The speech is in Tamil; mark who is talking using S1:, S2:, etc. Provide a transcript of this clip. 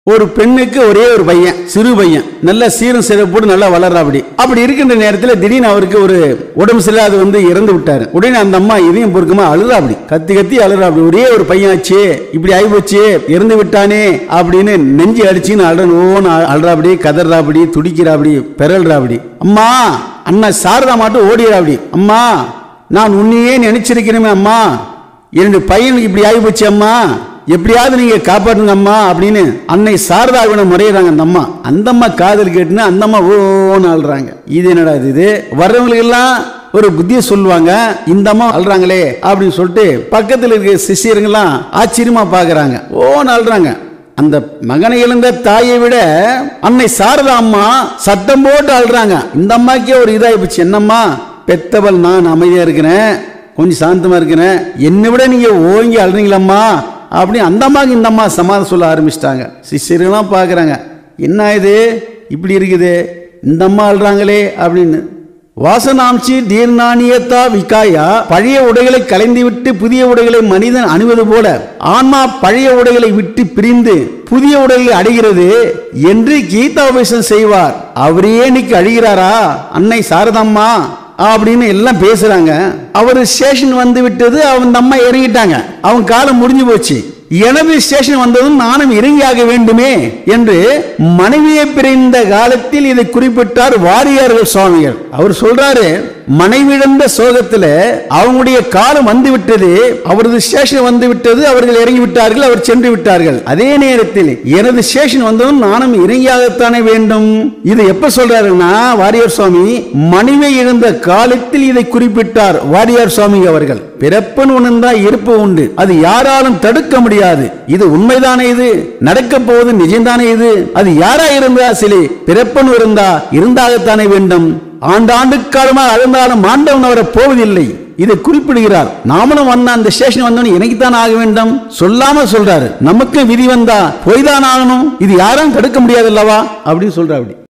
S1: ஒரு பெண்ணுக்கு ஒரே ஒரு பையன் சிறு பையன் நல்ல சீரும் சிறப்போடு நல்லா வளர்றாப்படி அப்படி இருக்கின்ற நேரத்தில் திடீர்னு அவருக்கு ஒரு உடம்பு சரியில்லை அது வந்து இறந்து விட்டாரு உடனே அந்த அம்மா இதையும் பொறுக்குமா அழுறாப்படி கத்தி கத்தி அழுறாப்படி ஒரே ஒரு பையன் ஆச்சு இப்படி ஆயிப்போச்சு இறந்து விட்டானே அப்படின்னு நெஞ்சு அடிச்சுன்னு அழனோன்னு அழுறாப்படி கதறாப்படி துடிக்கிறாப்படி பெறல்றாப்படி அம்மா அண்ணா சாரதா மாட்டு ஓடிறாப்படி அம்மா நான் உன்னையே நினைச்சிருக்கிறேன் அம்மா இரண்டு பையனுக்கு இப்படி ஆகிப்போச்சு அம்மா எப்படியாவது நீங்க காப்பாற்றுங்க அம்மா அப்படின்னு அன்னை சாரதாவின முறையிறாங்க அந்த அம்மா அந்த அம்மா காதல் கேட்டுன்னு அந்த அம்மா ஓன்னு ஆள்றாங்க இது என்னடா இது இது வர்றவங்களுக்கு எல்லாம் ஒரு புத்தியை சொல்லுவாங்க இந்த அம்மா அல்றாங்களே அப்படின்னு சொல்லிட்டு பக்கத்தில் இருக்க சிஷியருங்கெல்லாம் ஆச்சரியமா பாக்குறாங்க ஓன்னு அல்றாங்க அந்த மகனை இழந்த தாயை விட அன்னை சாரதா அம்மா சத்தம் போட்டு அழுறாங்க இந்த அம்மாக்கே ஒரு இதாகிப்போச்சு என்னம்மா பெத்தவள் நான் அமைதியா இருக்கிறேன் கொஞ்சம் சாந்தமா இருக்கிறேன் என்னை விட நீங்க ஓங்கி அழுறீங்களம்மா அப்படி அந்த அம்மாவுக்கு இந்த அம்மா சமாதானம் சொல்ல ஆரம்பிச்சிட்டாங்க சிஷியர்கள்லாம் பார்க்குறாங்க என்ன இது இப்படி இருக்குது இந்த அம்மா அழுறாங்களே அப்படின்னு வாசனாம்சி தீர்நாணியத்தா விகாயா பழைய உடைகளை கலைந்துவிட்டு புதிய உடைகளை மனிதன் அணிவது போல ஆன்மா பழைய உடைகளை விட்டு பிரிந்து புதிய உடைகளை அடைகிறது என்று கீதாபேசம் செய்வார் அவரே இன்னைக்கு அழிகிறாரா அன்னை சாரதம்மா அப்படின்னு எல்லாம் பேசுறாங்க அவர் ஸ்டேஷன் வந்து விட்டது அவங்க அம்மா இறங்கிட்டாங்க அவங்க காலம் முடிஞ்சு போச்சு எனது ஸ்டேஷன் வந்ததும் நானும் இறங்கியாக வேண்டுமே என்று மனைவியை பிரிந்த காலத்தில் இதை குறிப்பிட்டார் வாரியார்கள் சுவாமிகள் அவர் சொல்றாரு மனைவிழந்த சோகத்துல அவங்களுடைய காலம் வந்து விட்டது அவரது ஸ்டேஷன் வந்து விட்டது அவர்கள் இறங்கி விட்டார்கள் அவர் சென்று விட்டார்கள் அதே நேரத்தில் எனது ஸ்டேஷன் வந்ததும் நானும் இறங்கியாகத்தானே வேண்டும் இது எப்ப சொல்றாருன்னா வாரியார் சுவாமி மனைவி இழந்த காலத்தில் இதை குறிப்பிட்டார் வாரியார் சுவாமி அவர்கள் பிறப்பன் ஒண்ணுந்தா இருப்பு உண்டு அது யாராலும் தடுக்க முடியாது இது உண்மைதானே இது நடக்க போவது நிஜம்தானே இது அது யாரா இருந்தா சிலை பிறப்பன் இருந்தா இருந்தாகத்தானே வேண்டும் ஆண்டாண்டு காலமாக அழுந்தாலும் ஆண்டவன் அவரை போவதில்லை இதை குறிப்பிடுகிறார் நாமளும் வந்த அந்த ஸ்டேஷன் வந்தோன்னு எனக்குத்தான் ஆக வேண்டும் சொல்லாம சொல்றாரு நமக்கு விதி வந்தா போய்தான் ஆகணும் இது யாரும் தடுக்க முடியாது அல்லவா அப்படின்னு சொல்றாரு